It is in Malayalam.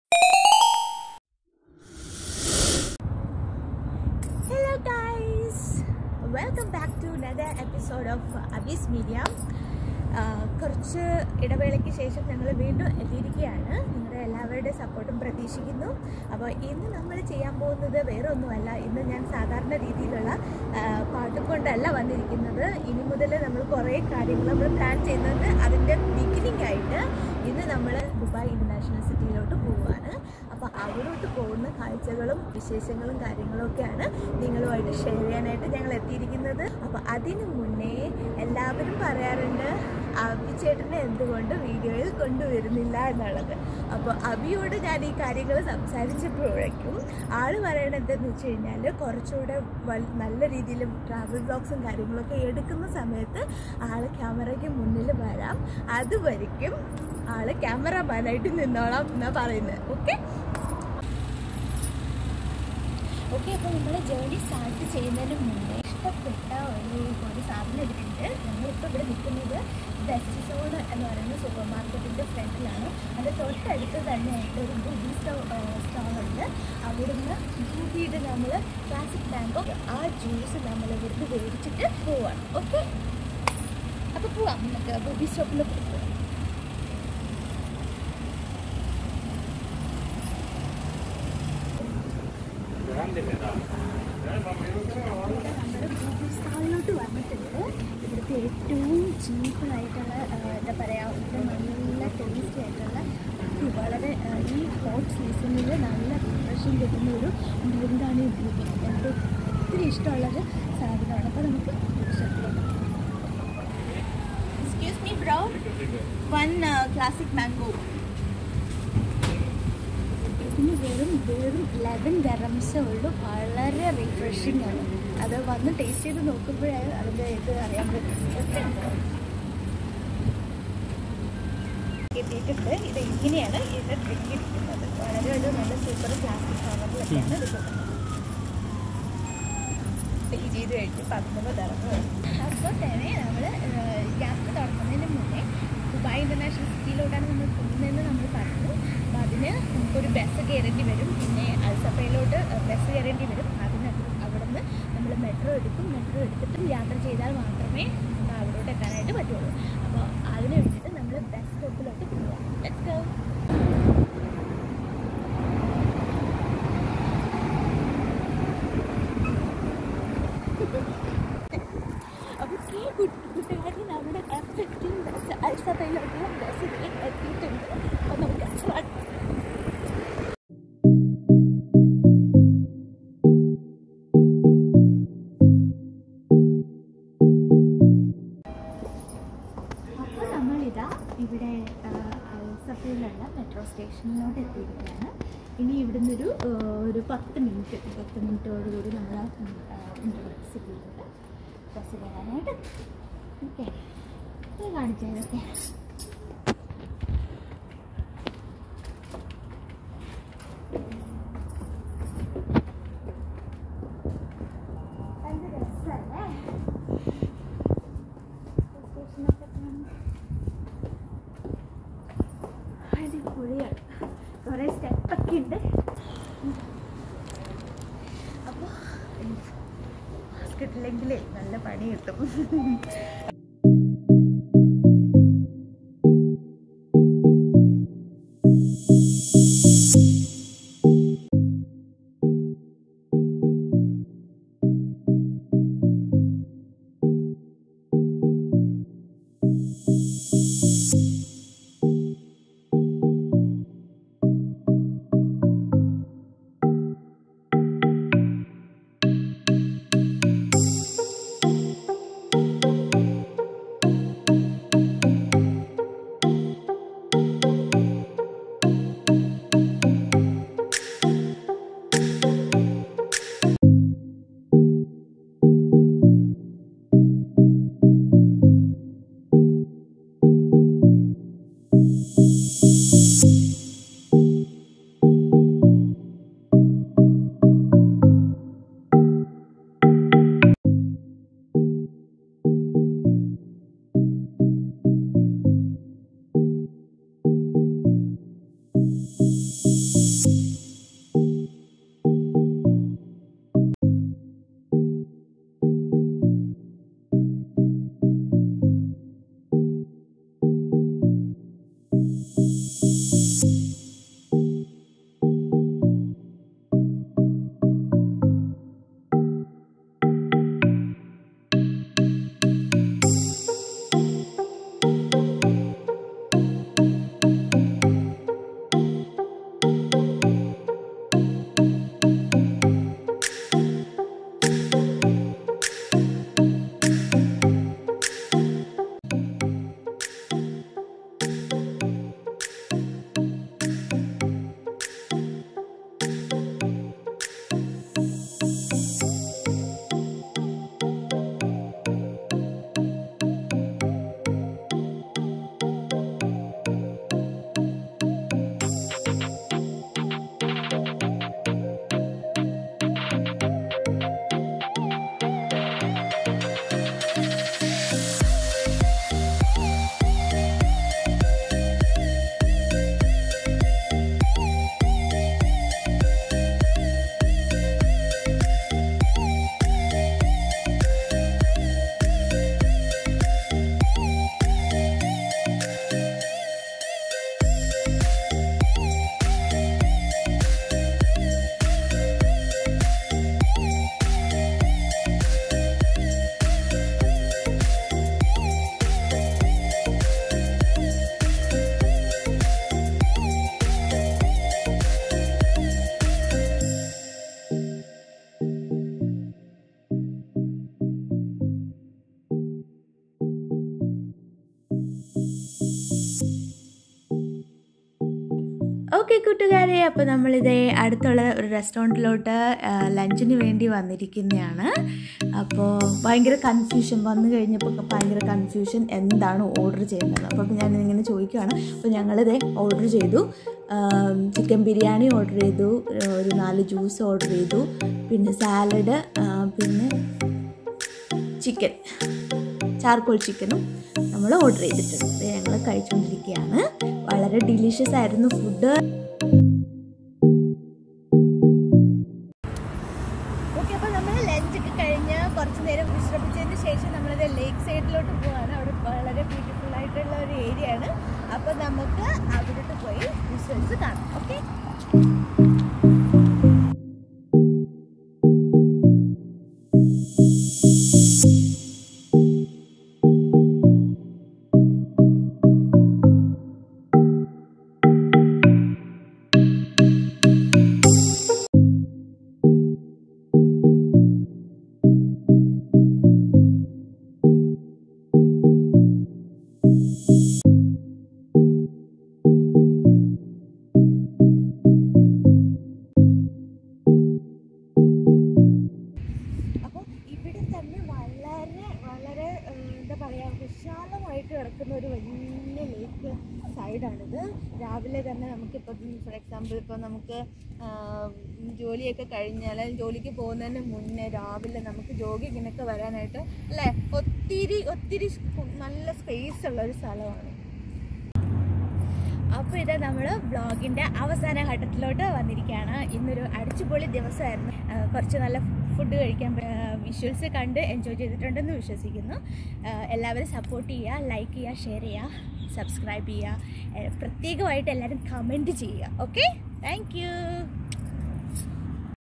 hello guys welcome back to another episode of Abees media കുറച്ച് ഇടവേളയ്ക്ക് ശേഷം ഞങ്ങൾ വീണ്ടും എത്തിയിരിക്കുകയാണ് നിങ്ങളുടെ എല്ലാവരുടെ സപ്പോർട്ടും പ്രതീക്ഷിക്കുന്നു അപ്പോൾ ഇന്ന് നമ്മൾ ചെയ്യാൻ പോകുന്നത് വേറെ ഒന്നുമല്ല ഇന്ന് ഞാൻ സാധാരണ രീതിയിലുള്ള ആ, പാട്ടും കൊണ്ടല്ല വന്നിരിക്കുന്നത് ഇനി മുതൽ നമ്മൾ കുറേ കാര്യങ്ങൾ നമ്മൾ പ്ലാൻ ചെയ്യുന്നുണ്ട് അതിൻ്റെ ബിഗിനിങ് ആയിട്ട് ഇന്ന് നമ്മൾ ദുബായ് ഇൻ്റർനാഷണൽ സിറ്റിയിലോട്ട് പോവുകയാണ് അപ്പോൾ അവിടോട്ട് പോകുന്ന കാഴ്ചകളും വിശേഷങ്ങളും കാര്യങ്ങളും ഒക്കെയാണ് നിങ്ങളുമായിട്ട് ഷെയർ ചെയ്യാനായിട്ട് ഞങ്ങൾ എത്തിയിരിക്കുന്നത് അപ്പോൾ അതിനു മുന്നേ എല്ലാവരും പറയാറുണ്ട് അബിച്ചേട്ടനെ എന്തുകൊണ്ട് വീഡിയോയിൽ കൊണ്ടുവരുന്നില്ല എന്നുള്ളത് അപ്പോൾ അബിയോട് ഞാൻ ഈ കാര്യങ്ങൾ സംസാരിച്ചപ്പോഴേക്കും ആള് പറയണത് എന്തെന്ന് വെച്ച് കഴിഞ്ഞാൽ കുറച്ചുകൂടെ വൽ- നല്ല രീതിയിൽ ട്രാവൽ ബ്ലോഗ്സും കാര്യങ്ങളൊക്കെ എടുക്കുന്ന സമയത്ത് ആള് ക്യാമറയ്ക്ക് മുന്നിൽ വരാം അതുവരെയ്ക്കും ആള് ക്യാമറമാനായിട്ട് നിന്നോളാം എന്നാ പറയുന്നത് ഓക്കെ ഓക്കെ അപ്പോൾ നമ്മൾ ജേർണി സ്റ്റാർട്ട് ചെയ്യുന്നതിന് മുന്നേ ഇഷ്ടപ്പെട്ട ഒരു ഒരു സാധനം എടുത്തിട്ട് നമ്മളിപ്പോൾ ഇവിടെ നിൽക്കുന്നത് ബെസ്റ്റ് സോൺ എന്ന് പറയുന്ന സൂപ്പർ മാർക്കറ്റിൻ്റെ ഫ്രണ്ടിലാണ് അത് തൊട്ടടുത്ത് തന്നെയായിട്ട് ഒരു ബൂബി സ്റ്റോ സ്റ്റോളുണ്ട് അവിടുന്ന് ബൂബിയുടെ നമ്മൾ ക്ലാസിക് മാംഗോ ആ ജ്യൂസ് നമ്മൾ ഇവിടുന്ന് മേടിച്ചിട്ട് പോവാണ് ഓക്കെ അപ്പോൾ പോവാം നമുക്ക് ബൂബി സ്റ്റോപ്പിൽ പോവാം നമ്മുടെ ഗൂഗിൾ സ്റ്റാളിലോട്ട് വന്നിട്ടുണ്ട് ഇവിടുത്തെ ഏറ്റവും ചീപ്പായിട്ടുള്ള എന്താ പറയുക ഇവിടെ നല്ല ടേസ്റ്റി ആയിട്ടുള്ള ഇത് വളരെ ആ, ഈ ഹോട്ട് സീസണിൽ നല്ല റിഫ്രഷിങ് കിട്ടുന്ന ഒരു ഡ്രിങ്കാണ് ഈ ബ്ലൂബി എനിക്ക് ഒത്തിരി ഇഷ്ടമുള്ളൊരു സാധനമാണ് അപ്പോൾ നമുക്ക് excuse me bro one classic mango ഇതിന് വെറും വെറും ലെവൻ ഗറംസേ ഉള്ളൂ വളരെ റിഫ്രഷിംഗ് ആണ് അത് വന്ന് ടേസ്റ്റ് ചെയ്ത് നോക്കുമ്പോഴേ അതിൻ്റെ ഇത് അറിയാൻ പറ്റും കിട്ടിയിട്ടുണ്ട് ഇത് ഇങ്ങനെയാണ് ഇത് ഡ്രിങ്ക് ഇരിക്കുന്നത് വളരെ ഒരു നല്ല സൂപ്പർ പ്ലാസ്റ്റിക് കവറിലൊക്കെയാണ് ഇത് കൊടുക്കുന്നത് പേ ചെയ്ത് കഴിഞ്ഞ് പത്തൊമ്പത് ഇറങ്ങും അപ്പോൾ തന്നെ നമ്മൾ യാത്ര തുടങ്ങുന്നതിന് മുന്നേ ദുബായ് ഇൻ്റർനാഷണൽ സിറ്റിയിലോട്ടാണ് നമ്മൾ പോകുന്നതെന്ന് നമ്മൾ പറഞ്ഞു അപ്പോൾ അതിന് നമുക്കൊരു ബസ് കയറേണ്ടി വരും പിന്നെ അൽസഫയിലോട്ട് ബസ് കയറേണ്ടി വരും അതിന് അവിടെ നിന്ന് നമ്മൾ മെട്രോ എടുക്കും മെട്രോ എടുത്തിട്ടും യാത്ര ചെയ്താൽ മാത്രമേ നമുക്ക് അവിടോട്ട് എത്താനായിട്ട് പറ്റുള്ളൂ അപ്പോൾ അതിന് വേണ്ടിയിട്ട് നമ്മൾ ബസ് സ്റ്റോപ്പിലോട്ട് പോവാം ലെറ്റ്സ് ഗോ അപ്പോൾ ഈ കൂട്ടുകാരി നമ്മുടെ എഫ് ഫിഫ്റ്റീൻ ബസ് അൽസഫയിലോട്ടുള്ള ബസ് എത്തിയിട്ടുണ്ട് അപ്പോൾ നമുക്ക് start അപ്പോൾ നമ്മളിതാ ഇവിടെ അൽസഫയിലുള്ള മെട്രോ സ്റ്റേഷനിലോട്ട് എത്തിയിരിക്കുകയാണ് ഇനി ഇവിടുന്ന് ഒരു ഒരു പത്ത് മിനിറ്റ് പത്ത് മിനിറ്റോടുകൂടി നമ്മൾ സിറ്റിയിലോട്ട് ബസ് കയറാനായിട്ട് ഓക്കെ കാണിച്ചതൊക്കെ എന്ത് രസമല്ലേ സ്റ്റേഷനൊക്കെ കാണാൻ അടിപൊളിയാണ് കുറേ സ്റ്റെപ്പൊക്കെ ഉണ്ട് അപ്പോൾ മാസ്ക് ഇട്ടില്ലെങ്കിലേ നല്ല പണി കിട്ടും ഹായ് കൂട്ടുകാരെ അപ്പോൾ നമ്മളിതേ അടുത്തുള്ള ഒരു റെസ്റ്റോറൻറ്റിലോട്ട് ലഞ്ചിന് വേണ്ടി വന്നിരിക്കുന്നതാണ് അപ്പോൾ ഭയങ്കര കൺഫ്യൂഷൻ വന്നു കഴിഞ്ഞപ്പോൾ ഭയങ്കര കൺഫ്യൂഷൻ എന്താണ് ഓർഡർ ചെയ്യുന്നത് അപ്പോൾ ഞാൻ ഇങ്ങനെ ചോദിക്കുകയാണ് അപ്പോൾ ഞങ്ങളിത് ഓർഡർ ചെയ്തു ചിക്കൻ ബിരിയാണി ഓർഡർ ചെയ്തു ഒരു നാല് ജ്യൂസ് ഓർഡർ ചെയ്തു പിന്നെ സാലഡ് പിന്നെ ചിക്കൻ ചാർക്കോൾ ചിക്കനും നമ്മൾ ഓർഡർ ചെയ്തിട്ടുണ്ട് ഞങ്ങൾ കഴിച്ചുകൊണ്ടിരിക്കുകയാണ് വളരെ ഡിലീഷ്യസ് ആയിരുന്നു ഫുഡ് ഓക്കെ അപ്പോൾ നമ്മൾ ലഞ്ചൊക്കെ കഴിഞ്ഞ് കുറച്ച് നേരം വിശ്രമിച്ചതിന് ശേഷം നമ്മളിത് ലേക്ക് സൈഡിലോട്ട് പോവാണ് അവിടെ വളരെ ബ്യൂട്ടിഫുൾ ആയിട്ടുള്ള ഒരു ഏരിയ ആണ് അപ്പോൾ നമുക്ക് അവിടോട്ട് പോയി വിഷ്വൽസ് കാണാം ഓക്കെ അപ്പോൾ ഇവിടെ തന്നെ വളരെ വളരെ ഉം, എന്താ പറയുക വിശാലമായിട്ട് കിടക്കുന്ന ഒരു വലിയ ലേക്ക് സൈഡാണിത് രാവിലെ തന്നെ നമുക്കിപ്പോൾ ഫോർ എക്സാമ്പിൾ ഇപ്പോൾ നമുക്ക് ആം, ജോലിയൊക്കെ കഴിഞ്ഞാൽ ജോലിക്ക് പോകുന്നതിന് മുന്നേ രാവിലെ നമുക്ക് ജോഗിങ്ങിനൊക്കെ വരാനായിട്ട് അല്ലേ ഒത്തിരി ഒത്തിരി സ്- നല്ല സ്പേസ് ഉള്ള ഒരു സ്ഥലമാണ് അപ്പോൾ ഇത് നമ്മൾ വ്ളോഗിൻ്റെ അവസാന ഘട്ടത്തിലോട്ട് വന്നിരിക്കുകയാണ് ഇന്നൊരു അടിച്ചുപൊളി ദിവസമായിരുന്നു ആ, കുറച്ച് നല്ല ഫുഡ് കഴിക്കാൻ വിഷ്വൽസ് കണ്ട് എൻജോയ് ചെയ്തിട്ടുണ്ടെന്ന് വിശ്വസിക്കുന്നു ആ, എല്ലാവരും സപ്പോർട്ട് ചെയ്യുക ലൈക്ക് ചെയ്യുക ഷെയർ ചെയ്യുക സബ്സ്ക്രൈബ് ചെയ്യുക ഏ, പ്രത്യേകമായിട്ട് എല്ലാവരും കമൻറ്റ് ചെയ്യുക ഓക്കെ താങ്ക് യു